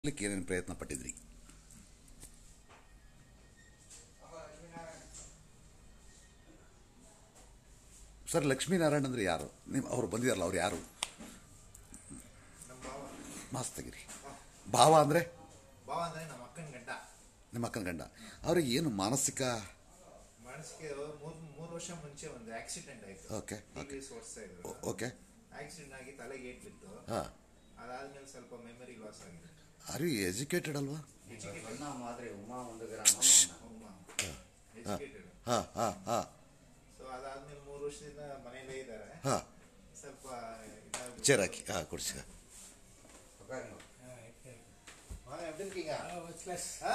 ಮಾಡ್ಲಿಕ್ಕೆ ಏನೇನು ಪ್ರಯತ್ನ ಪಟ್ಟಿದ್ರಿ ಸರ್ ಲಕ್ಷ್ಮೀನಾರಾಯಣ್ ಅಂದ್ರೆ ಯಾರು ನೀವು ಅವ್ರು ಬಂದಿದಾರಲ್ಲ ಅವ್ರು ಯಾರು ಮಾಸ್ ತೆಗಿರಿ ಭಾವ ಅಂದರೆ ಭಾವ ಅಂದ್ರೆ ನಮ್ಮ ಅಕ್ಕನ ಗಂಡ ನಿಮ್ಮ ಅಕ್ಕನ ಗಂಡ ಅವ್ರಿಗೆ ಏನು ಮಾನಸಿಕ ಮನಸ್ಸಿಗೆ ಮೂರ್ ಮೂರು ವರ್ಷ ಮುಂಚೆ ಒಂದು ಆಕ್ಸಿಡೆಂಟ್ ಆಯ್ತು Okay, ಡಿಗ್ರೀಸ್ ಓಡಿಸ್ತಾ ಇದ್ರು ಓಕೆ ಆಕ್ಸಿಡೆಂಟ್ ಆಗಿ ತಲೆಗೆ ಏಟ್ ಬಿತ್ತು ಹಾಂ ಅದಾದ್ಮೇಲೆ ಸ್ವಲ್ಪ ಮೆಮರಿ ಲಾಸ್ ಆಗಿದೆ ಆರ್ ಯು ಎಜುಕೇಟೆಡ್ ಅಲ್ವಾ ಅನ್ನ ಮಾದ್ರೆ ಉಮಾ ಒಂದು ಗ್ರಾಮ ಎಜುಕೇಟೆಡ್ ಹಾಂ ಹಾಂ ಹಾಂ ಸೊ ಅದಾದ್ಮೇಲೆ ಮೂರು ವರ್ಷದಿಂದ ಮನೇಲೇ ಇದ್ದಾರೆ ಹಾಂ ಸ್ವಲ್ಪ ಇದಾಗ್ಬಿಟ್ಟು- ಚೇರ್ ಹಾಕಿ ಹಾಂ ಕೊಡಿಸಿ ಹಾ, எப்படி இருக்கீங்க? ஆ?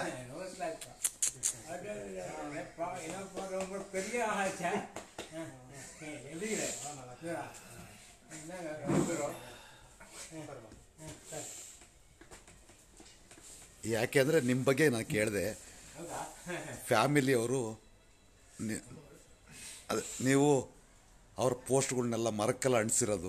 அது ரொம்ப பெரிய ஆச்சா எழுதிக்கிறேன் என்னங்க ரெண்டு பேரும் ಯಾಕೆ ಅಂದರೆ ನಿಮ್ಮ ಬಗ್ಗೆ ನಾನು ಕೇಳಿದೆ ಹೌದಾ ಫ್ಯಾಮಿಲಿಯವರು ಅದು ನೀವು ಅವ್ರ ಪೋಸ್ಟ್ಗಳನ್ನೆಲ್ಲ ಮರಕ್ಕೆಲ್ಲ ಅಂಟಿಸಿರೋದು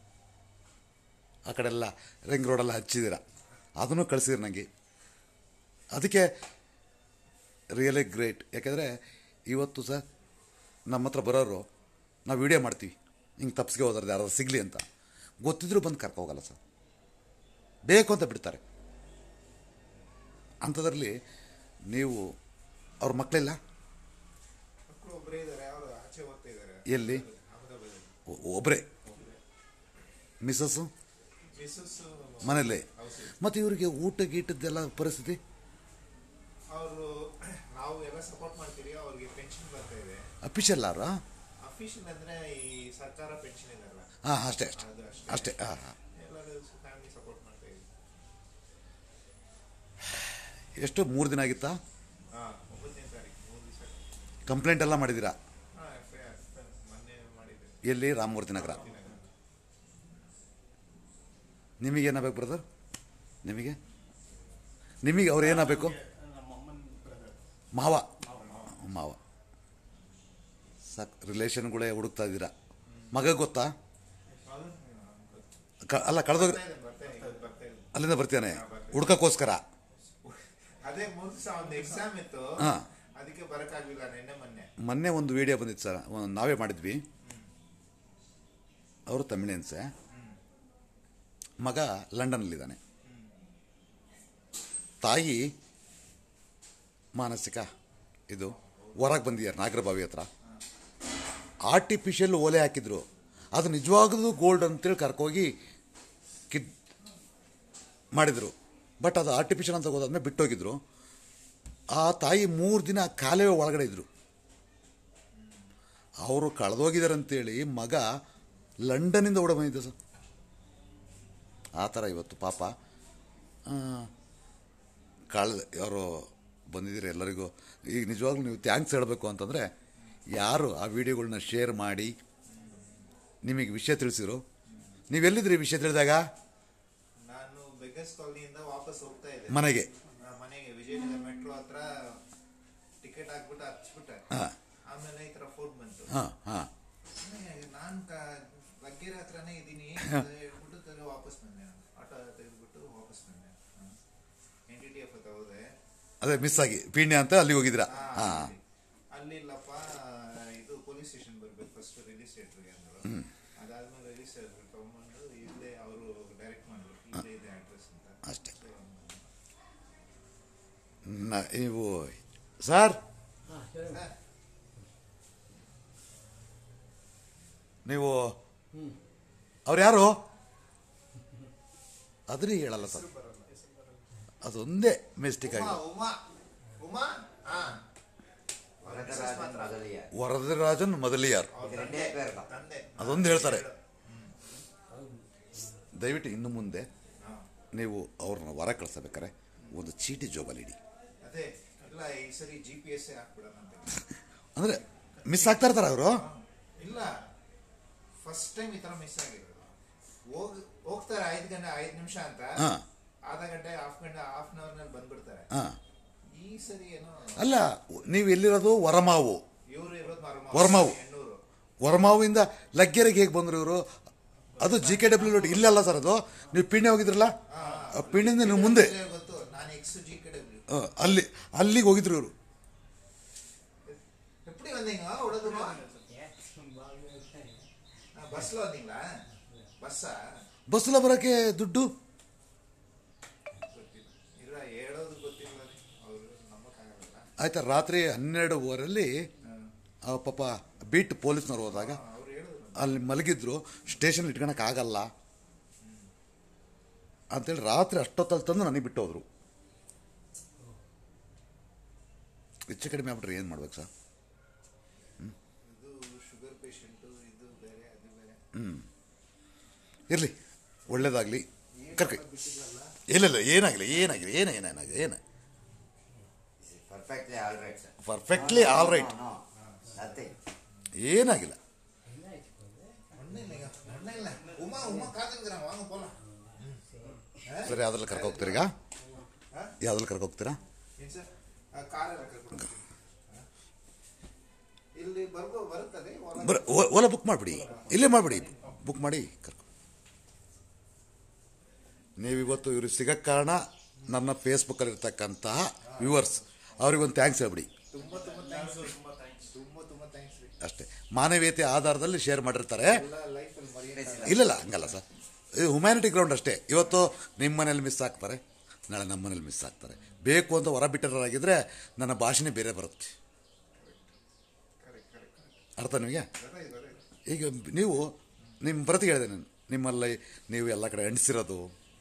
ಆ ಕಡೆ ಎಲ್ಲ ರಿಂಗ್ ರೋಡೆಲ್ಲ ಹಚ್ಚಿದ್ದೀರ ಅದನ್ನು ಕಳಿಸಿದ್ರಿ ನನಗೆ ಅದಕ್ಕೆ ರಿಯಲಿ ಗ್ರೇಟ್ ಯಾಕೆಂದರೆ ಇವತ್ತು ಸರ್ ನಮ್ಮ ಹತ್ರ ಬರೋರು ನಾವು ವಿಡಿಯೋ ಮಾಡ್ತೀವಿ ಹಿಂಗೆ ತಪ್ಪಿಸ್ಗೆ ಹೋದ್ರೆ ಯಾರಾದ್ರು ಸಿಗಲಿ ಅಂತ ಗೊತ್ತಿದ್ರೂ ಬಂದು ಕರ್ಕೊ ಹೋಗಲ್ಲ ಸರ್ ಬೇಕು ಅಂತ ಬಿಡ್ತಾರೆ ಅಂಥದ್ರಲ್ಲಿ ನೀವು ಅವ್ರ ಮಕ್ಕಳಿಲ್ಲ ಮಕ್ಕಳು ಒಬ್ಬರೇ ಇದ್ದಾರೆ ಅವರು ಆಚೆ ಹೋಗ್ತಾ ಇದ್ದಾರೆ ಎಲ್ಲಿ ಅಹಮದಾಬಾದ್ ಒಬ್ಬರೇ ಮಿಸ್ಸಸ್ಸು ಮಿಸ್ಸಸ್ ಮನೇಲಿ ಮತ್ತು ಇವರಿಗೆ ಊಟ ಗೀಟದ್ದೆಲ್ಲ ಪರಿಸ್ಥಿತಿ ಅವರು ನಾವು ಎಲ್ಲ ಸಪೋರ್ಟ್ ಮಾಡ್ತೀವಿ ಅವ್ರಿಗೆ ಪೆನ್ಷನ್ ಬರ್ತಾ ಇದೆ ಅಫಿಷಿಯಲ್ ಅವ್ರಾ ಅಫಿಷಿಯಲ್ ಅಂದ್ರೆ ಈ ಸರ್ಕಾರ ಪೆನ್ಷನ್ ಇದೆಲ್ಲ ಹಾಂ ಅಷ್ಟೇ ಅಷ್ಟೇ ಅದು ಅಷ್ಟೇ. ಅಷ್ಟೇ ಹಾಂ ಹಾಂ ಎಲ್ಲರೂ ಫ್ಯಾಮಿಲಿ ಸಪೋರ್ಟ್ ಮಾಡ್ತಾ ಇದ್ದೀವಿ ಎಷ್ಟು ಮೂರು ದಿನ ಆಗಿತ್ತಾ ಹಾ ಒಂಬತ್ತನೇ ತಾರೀಕು ಮೂರು ದಿವಸ ಕಂಪ್ಲೇಂಟ್ ಎಲ್ಲ ಮಾಡಿದ್ದೀರಾ ಹಾ ಎಫ್ ಐ ಆರ್ ಮೊನ್ನೆ ಮಾಡಿದ್ದೆ ಎಲ್ಲಿ ರಾಮಮೂರ್ತಿ ನಗರ ನಿಮಗೇನಾಗಬೇಕು ಬ್ರದರ್ ನಿಮಗೆ ನಿಮಗೆ ಅವ್ರು ಏನಾಗಬೇಕು ಮಾವ ಮಾವ ಸಾಕು ರಿಲೇಷನ್ಗಳೇ ಹುಡುಕ್ತಾ ಇದ್ದೀರಾ ಮಗ ಗೊತ್ತಾ ಕ- ಅಲ್ಲ ಕಳೆದೋಗ ಬರ್ತಾ ಇದೆ ಬರ್ತಾ ಇದೆ ಇವತ್ತು ಬರ್ತಾ ಇದೆ ಅಲ್ಲಿಂದ ಬರ್ತಾನೆ ಹುಡ್ಕಕ್ಕೋಸ್ಕರ ಅದೇ ಮೂರು ದಿವಸ ಒಂದು ಎಕ್ಸಾಮ್ ಇತ್ತು ಹಾ. ಅದಕ್ಕೆ ಬರಕ್ಕಾಗ್ಲಿಲ್ಲ ನಿನ್ನೆ ಮೊನ್ನೆ ಮೊನ್ನೆ ಒಂದು ವಿಡಿಯೋ ಬಂದಿತ್ತು ಸರ್ ಒಂದು ನಾವೇ ಮಾಡಿದ್ವಿ ಅವರು ತಮಿಳಿಯನ್ಸೆ ಮಗ ಲಂಡನ್ನಲ್ಲಿದ್ದಾನೆ ತಾಯಿ ಮಾನಸಿಕ ಇದು ಹೊರಗೆ ಬಂದಿದ್ದಾರೆ ನಾಗರಬಾವಿ ಹತ್ರ ಆರ್ಟಿಫಿಷಿಯಲ್ ಓಲೆ ಹಾಕಿದ್ರು ಅದು ನಿಜವಾಗ್ಲೂ ಗೋಲ್ಡ್ ಅಂತೇಳಿ ಕರ್ಕೋಗಿ ಕಿಡ್ ಮಾಡಿದರು ಬಟ್ ಅದು ಆರ್ಟಿಫಿಷಿಯಲ್ ಅಂತ ಹೋದಾದ್ಮೇಲೆ ಬಿಟ್ಟೋಗಿದ್ರು ಆ ತಾಯಿ ಮೂರು ದಿನ ಕಾಲುವೆ ಒಳಗಡೆ ಇದ್ರು ಅವರು ಕಳೆದೋಗಿದ್ದಾರೆ ಅಂತೇಳಿ ಮಗ ಲಂಡನ್ನಿಂದ ಓಡ ಬಂದಿದ್ದೆ ಸರ್ ಆ ಥರ ಇವತ್ತು ಪಾಪ ಕಳೆದ ಅವರು ಬಂದಿದ್ದೀರಿ ಎಲ್ಲರಿಗೂ ಈಗ ನಿಜವಾಗ್ಲೂ ನೀವು ಥ್ಯಾಂಕ್ಸ್ ಹೇಳಬೇಕು ಅಂತಂದರೆ ಯಾರು ಆ ವಿಡಿಯೋಗಳನ್ನ ಶೇರ್ ಮಾಡಿ ನಿಮಗೆ ವಿಷಯ ತಿಳಿಸಿರು ನೀವೆಲ್ಲಿದ್ರಿ ವಿಷಯ ತಿಳಿದಾಗ ನಾನು ಬೆಗಸ್ ಕಾಲನಿಯಿಂದ ವಾಪಸ್ ಹೋಗ್ತಾ ಇದ್ದೆ ಮನೆಗೆ ಆ, ಮನೆಗೆ ವಿಜಯನಗರ ಮೆಟ್ರೋ ಹತ್ರ ಟಿಕೆಟ್ ಹಾಕ್ಬಿಟ್ಟು ಹಚ್ಬಿಟ್ಟೆ ಹಾಂ ಆಮೇಲೆ ಈ ತರ ಫೋನ್ ಬಂತು ಹಾಂ ಹಾಂ ನಾನು ಲಗ್ಗೆರೆ ಹತ್ರನೇ ಇದ್ದೀನಿ ಹೇಳ್ಬಿಟ್ಟು ತರ ವಾಪಸ್ ಬಂದೆ ನಾನು ಆಟೋ ತೆಗೆದ್ಬಿಟ್ಟು ವಾಪಸ್ ಬಂದೆ ಎನ್ ಟಿ ಟಿ ಎಫ್ ಹತ್ರ ಹೋದೆ ಅದೇ ಮಿಸ್ ಆಗಿ ಪೀಣ್ಯ ಅಂತ ಅಲ್ಲಿ ಹೋಗಿದ್ದೀರಾ ಆ, ಹಾಂ ಅಲ್ಲಿ. ಅಲ್ಲಿ ಇಲ್ಲಪ್ಪ ಇದು ಪೊಲೀಸ್ ಸ್ಟೇಷನ್ ಬರ್ಬೇಕು ಫಸ್ಟ್ ರಿಜಿಸ್ಟ್ರೇಟರ್ಗೆ ಅಂದ್ರು ಅದಾದ್ಮೇಲೆ ರಿಜಿಸ್ಟ್ರೇಟರ್ ತಗೊಂಡ್ಬಂದು ಇಲ್ಲೇ ಅವರು ಡೈರೆಕ್ಟ್ ಮಾಡಿದ್ರು ಇಲ್ಲೇ ಇದೆ ಅಡ್ರೆಸ್ ಅಂತ ಅಷ್ಟೇ So, ನ- ನೀವು ಸರ್ ಹಾಂ ಸರಿ ನೀವು ಅವ್ರು ಯಾರು ಅದನ್ನೇ ಹೇಳಲ್ಲ ಸರ್ ಅದೊಂದೇ ಮಿಸ್ಟೇಕ್ ಉಮಾ ಆಗಿದೆ ಉಮಾ ಉಮಾ ಹಾ ವರದರಾಜನ್ ಮೊದಲಿಯ ವರದರಾಜನ್ ಮೊದಲಿಯಾರ್ ಅವ್ರ ಇದು ತಂದೆ ಎರಡೇ ಪೇರ್ಗ. ತಂದೆ ಅದೊಂದು ಹೇಳ್ತಾರೆ ದಯವಿಟ್ಟು ಇನ್ನು ಮುಂದೆ ಹಾ. ನೀವು ಅವ್ರನ್ನ ಹೊರ ಕಳಿಸ್ಬೇಕಾರೆ ಒಂದು ಚೀಟಿ ಜೋಬಲ್ಲಿ ಇಡಿ ಅದೇ ಇಲ್ಲ ಈ ಸರಿ ಜಿ ಪಿ ಎಸ್ ಹಾಕ್ಬಿಡೋಣ ಅಂತ ಅಂದರೆ ಮಿಸ್ ಆಗ್ತಾ ಇರ್ತಾರೆ ಅವರು ಇಲ್ಲ ಫಸ್ಟ್ ಟೈಮ್ ಈ ತರ ಮಿಸ್ ಆಗಿರೋದು ಹೋಗ್ ಹೋಗ್ತಾರೆ ಐದು ಗಂಟೆ ಐದು ನಿಮಿಷ ಅಂತ ಹಾ. ಆಧ ಗಂಟೆ ಹಾಫ್ ಗಂಟೆ ಹಾಫ್ ಅನ್ ಅವರ್ ನಲ್ಲಿ ಬಂದ್ಬಿಡ್ತಾರೆ ಹಾಂ ಈ ಸರಿ ಏನೋ ಅಲ್ಲ ನೀವು ಎಲ್ಲಿರೋದು ವರಮಾವು ಇವರು ಇರೋದು ವರ್ಮಾವು. ಎಣ್ಣೂರು ವರಮಾವಿಂದ ಲಗ್ಗೆರೆಗೆ ಹೇಗೆ ಬಂದರು ಇವರು ಅದು ಜಿ ಕೆ ಡಬ್ಲ್ಯೂ ಇಲ್ಲಲ್ಲ ಸರ್ ಅದು ನೀವು ಪಿಣ್ಯ ಹೋಗಿದ್ರಲ್ಲ ಆ ಪಿಣ್ಯದಿಂದ ನೀವು ಮುಂದೆ ಗೊತ್ತು ಆ, ಅಲ್ಲಿ ಅಲ್ಲಿಗೆ ಹೋಗಿದ್ರು ಇವರು எப்படி வந்தீங்க உடதுமா பஸ்ல வந்தீங்களா பஸ்ஸா ಬಸ್ಸಲ್ಲ ಬರೋಕ್ಕೆ ದುಡ್ಡು ಗೊತ್ತಿಲ್ಲ ಇಲ್ಲ ಹೇಳೋದು ಗೊತ್ತಿಲ್ಲ ರೀ ಅವರು ನಂಬಕ್ಕಾಗಲ್ಲ ಆಯ್ತಾ ರಾತ್ರಿ ಹನ್ನೆರಡುವರೆಲ್ಲಿ ಆ ಪಾಪ ಬೀಟ್ ಪೊಲೀಸ್ನವ್ರು ಹೋದಾಗ ಅವ್ರು ಹೇಳಿದ್ರು ಅಲ್ಲಿ ಮಲಗಿದ್ರು ಸ್ಟೇಷನ್ ಇಟ್ಕೊಳಕ್ ಆಗಲ್ಲ ಅಂತೇಳಿ ರಾತ್ರಿ ಅಷ್ಟೊತ್ತಲ್ಲಿ ತಂದು ನನಗೆ ಬಿಟ್ಟು ಹೋದ್ರು ಹೆಚ್ಚು ಕಡಿಮೆ ಆಗ್ಬಿಟ್ರೆ ಏನು ಮಾಡ್ಬೇಕು ಸರ್ ಇದು ಶುಗರ್ ಪೇಷಂಟು ಇದು ಬೇರೆ ಅದು ಬೇರೆ ಇರಲಿ ಒಳ್ಳೇದಾಗಲಿ ಕರ್ಕ ಇಲ್ಲ ಇಲ್ಲ ಏನಾಗಲಿ ಏನಾಗಲಿ ಏನ ಏನ ಏನಾಗಲಿ ಏನು perfectly all right sir perfectly all right nothing ಏನಾಗಿಲ್ಲ ஒன்றும் இல்லைங்க ஒன்றும் இல்லை உமா உமா காத்துக்கிறாங்க வாங்க போகலாம் ಸರಿ ಯಾವ್ದ್ರಲ್ಲಿ ಕರ್ಕೊ ಹೋಗ್ತೀರಾ ಈಗ ಯಾವ್ದ್ರಲ್ಲಿ ಕರ್ಕೊ ಹೋಗ್ತೀರಾ ಏನು ಸರ್ ಕಾರಲ್ಲಿ ಕರ್ಕೊಂಡು ಇಲ್ಲಿ ಬರ್ಬೋ ಬರುತ್ತದೆ ಹೊಲ- ಬರ ಓಲಾ ಬುಕ್ ಮಾಡಿಬಿಡಿ ಇಲ್ಲೇ ಮಾಡಿಬಿಡಿ ಬುಕ್ ಮಾಡಿ ಕರ್ಕೊ ನೀವಿವತ್ತು ಇವರು ಸಿಗಕ್ಕೆ ಕಾರಣ ನನ್ನ ಫೇಸ್ಬುಕ್ಕಲ್ಲಿ ಇರ್ತಕ್ಕಂತಹ ವ್ಯೂವರ್ಸ್ ಅವ್ರಿಗೊಂದು ಥ್ಯಾಂಕ್ಸ್ ಹೇಳ್ಬಿಡಿ ತುಂಬ ತುಂಬ ಥ್ಯಾಂಕ್ಸ್ ತುಂಬ ಥ್ಯಾಂಕ್ಸ್ ತುಂಬ ತುಂಬ ಥ್ಯಾಂಕ್ಸ್ ರೀ ಅಷ್ಟೇ ಮಾನವೀಯತೆ ಆಧಾರದಲ್ಲಿ ಶೇರ್ ಮಾಡಿರ್ತಾರೆ ಎಲ್ಲ ಲೈಫಲ್ಲಿ ಮರೆಯೋಣ ಇಲ್ಲಲ್ಲ ಹಂಗಲ್ಲ ಸರ್ ಇದು ಹ್ಯುಮ್ಯಾನಿಟಿ ಗ್ರೌಂಡ್ ಅಷ್ಟೇ ಇವತ್ತು ನಿಮ್ಮ ಮನೇಲಿ ಮಿಸ್ ಆಗ್ತಾರೆ ನಾಳೆ ನಮ್ಮ ಮನೇಲಿ ಮಿಸ್ ಆಗ್ತಾರೆ ಬೇಕು ಅಂತ ಹೊರ ಬಿಟ್ಟರಾಗಿದ್ದರೆ ನನ್ನ ಭಾಷೆನೇ ಬೇರೆ ಬರುತ್ತೆ ಕರೆಕ್ಟ್ ಕರೆಕ್ಟ್ ಕರೆಕ್ಟ್ ಅರ್ಥ ನಿಮಗೆ ಬರ ಬರ ಈಗ ನೀವು ನಿಮ್ಮ ಪ್ರತಿ ಹೇಳಿದೆ ನಾನು ನಿಮ್ಮಲ್ಲಿ ನೀವು ಎಲ್ಲ ಕಡೆ ಎಣಿಸಿರೋದು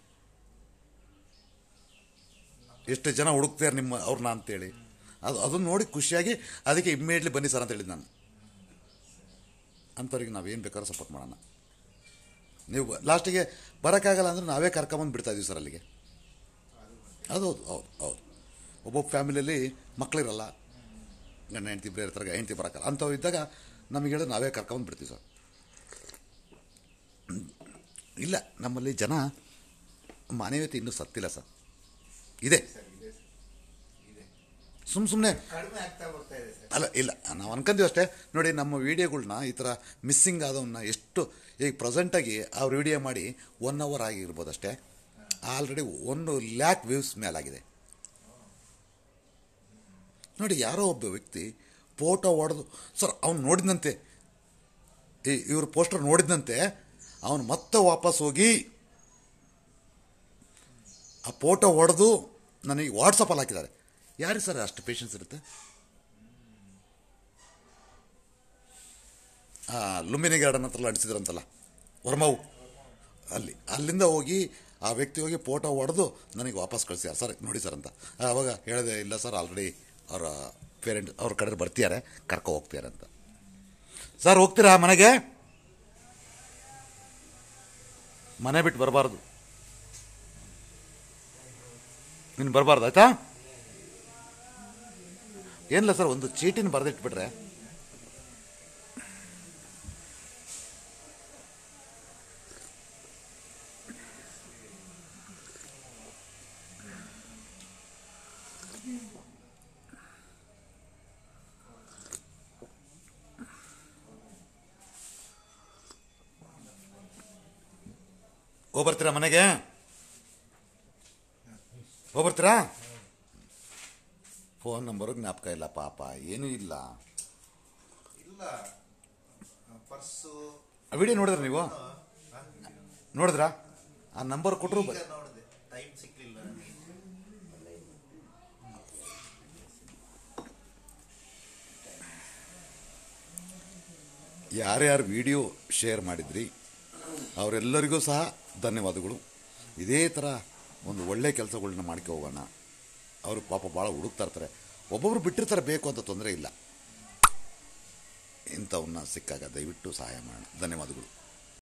ಎಷ್ಟು ಜನ ಹುಡುಕ್ತಾರೆ ನಿಮ್ಮ ಅವ್ರನ್ನ ಅಂತೇಳಿ ಅದು ಅದನ್ನು ನೋಡಿ ಖುಷಿಯಾಗಿ ಅದಕ್ಕೆ ಇಮ್ಮಿಡಿಯೇಟ್ಲಿ ಬನ್ನಿ ಸರ್ ಅಂತ ಹೇಳಿದ್ದು ನಾನು ಅಂಥವ್ರಿಗೆ ನಾವೇನು ಬೇಕಾದ್ರೂ ಸಪೋರ್ಟ್ ಮಾಡೋಣ ನೀವು ಲಾಸ್ಟಿಗೆ ಬರೋಕ್ಕಾಗಲ್ಲ ಅಂದ್ರೆ ನಾವೇ ಕರ್ಕೊಂಬಂದು ಬಿಡ್ತಾ ಇದೀವಿ ಸರ್ ಅಲ್ಲಿಗೆ ಅದು ಹೌದು ಹೌದು ಹೌದು ಒಬ್ಬೊಬ್ಬ ಫ್ಯಾಮಿಲಿಯಲ್ಲಿ ಮಕ್ಕಳಿರಲ್ಲ ಗಂಡ ಹೆಂಡತಿ ಇಬ್ಬರೇ ಇರ್ತಾರೆ ಹೆಂಡತಿ ಬರೋಕ್ಕಲ್ಲ ಅಂಥವು ಇದ್ದಾಗ ನಮಗೆ ಹೇಳಿ ನಾವೇ ಕರ್ಕೊಂಬಂದು ಬಿಡ್ತೀವಿ ಸರ್ ಇಲ್ಲ ನಮ್ಮಲ್ಲಿ ಜನ ಮಾನವೀಯತೆ ಇನ್ನೂ ಸತ್ತಿಲ್ಲ ಸರ್ ಇದೆ ಸರ್ ಇದೆ ಸರ್ ಇದೆ ಸುಮ್ಮ ಸುಮ್ಮನೆ ಕಡಿಮೆ ಆಗ್ತಾ ಬರ್ತಾ ಇದೆ ಸರ್ ಅಲ್ಲ ಇಲ್ಲ ನಾವು ಅನ್ಕೊಂತೀವಿ ಅಷ್ಟೇ ನೋಡಿ ನಮ್ಮ ವೀಡಿಯೋಗಳ್ನ ಈ ಥರ ಮಿಸ್ಸಿಂಗ್ ಆದವನ್ನ ಎಷ್ಟು ಈಗ ಪ್ರೆಸೆಂಟಾಗಿ ಅವ್ರು ವಿಡಿಯೋ ಮಾಡಿ ಒನ್ ಅವರ್ ಆಗಿರ್ಬೋದು ಅಷ್ಟೇ ಆಲ್ರೆಡಿ ಒಂದು ಲ್ಯಾಕ್ ವ್ಯೂಸ್ ಮೇಲಾಗಿದೆ ನೋಡಿ ಯಾರೋ ಒಬ್ಬ ವ್ಯಕ್ತಿ ಫೋಟೋ ಹೊಡೆದು ಸರ್ ಅವ್ನು ನೋಡಿದಂತೆ ಈ ಇವ್ರ ಪೋಸ್ಟರ್ ನೋಡಿದಂತೆ ಅವನು ಮತ್ತೆ ವಾಪಸ್ ಹೋಗಿ ಆ ಫೋಟೋ ಹೊಡೆದು ನನಗೆ ವಾಟ್ಸಪ್ಪಲ್ಲಿ ಹಾಕಿದ್ದಾರೆ ಯಾರಿಗೆ ಸರ್ ಅಷ್ಟು ಪೇಷನ್ಸ್ ಇರುತ್ತೆ ಆ, ಲುಂಬಿನಿ ಗಾರ್ಡನ್ ಹತ್ರ ಅಂಟಿಸಿದ್ರಂತಲ್ಲ ವರ್ಮವು ಅಲ್ಲಿ ಅಲ್ಲಿಂದ ಹೋಗಿ ಆ ವ್ಯಕ್ತಿ ಹೋಗಿ ಫೋಟೋ ಹೊಡೆದು ನನಗೆ ವಾಪಸ್ ಕಳಿಸ್ಯಾರ ಸರ್ ನೋಡಿ ಸರ್ ಅಂತ ಆವಾಗ ಹೇಳಿದೆ ಇಲ್ಲ ಸರ್ ಆಲ್ರೆಡಿ ಅವರ ಪೇರೆಂಟ್ ಅವ್ರ ಕಡೆ ಬರ್ತಿದ್ದಾರೆ ಕರ್ಕೊ ಹೋಗ್ತಿದ್ದಾರೆ ಅಂತ ಸರ್ ಹೋಗ್ತೀರಾ ಮನೆಗೆ ಮನೆ ಬಿಟ್ಟು ಬರಬಾರ್ದು ನೀನು ಬರಬಾರ್ದು ಆಯ್ತಾ ಏನಿಲ್ಲ ಸರ್ ಒಂದು ಚೀಟಿನ ಬರೆದಿಟ್ಬಿಟ್ರೆ ಹೋಗ್ಬರ್ತೀರಾ ಮನೆಗೆ ಹೋಗ್ಬರ್ತೀರಾ ಫೋನ್ ನಂಬರು ಜ್ಞಾಪಕ ಇಲ್ಲ ಪಾಪ ಏನೂ ಇಲ್ಲ ಇಲ್ಲ ಪರ್ಸು ವಿಡಿಯೋ ನೋಡಿದ್ರೆ ನೀವು ನೋಡಿದ್ರಾ ಆ ನಂಬರ್ ಕೊಟ್ಟರು ಈಗ ನೋಡಿದೆ ಟೈಮ್ ಸಿಕ್ಲಿಲ್ಲ ನನಗೆ ಯಾರ್ಯಾರು ವಿಡಿಯೋ ಶೇರ್ ಮಾಡಿದ್ರಿ ಅವರೆಲ್ಲರಿಗೂ ಸಹ ಧನ್ಯವಾದಗಳು ಇದೇ ಥರ ಒಂದು ಒಳ್ಳೆ ಕೆಲಸಗಳನ್ನ ಮಾಡ್ಕೊ ಹೋಗೋಣ ಅವರು ಪಾಪ ಭಾಳ ಹುಡುಕ್ತಾ ಇರ್ತಾರೆ ಒಬ್ಬೊಬ್ರು ಬಿಟ್ಟಿರ್ತಾರೆ ಬೇಕು ಅಂತ ತೊಂದರೆ ಇಲ್ಲ ಇಂಥವನ್ನ ಸಿಕ್ಕಾಗ ದಯವಿಟ್ಟು ಸಹಾಯ ಮಾಡೋಣ ಧನ್ಯವಾದಗಳು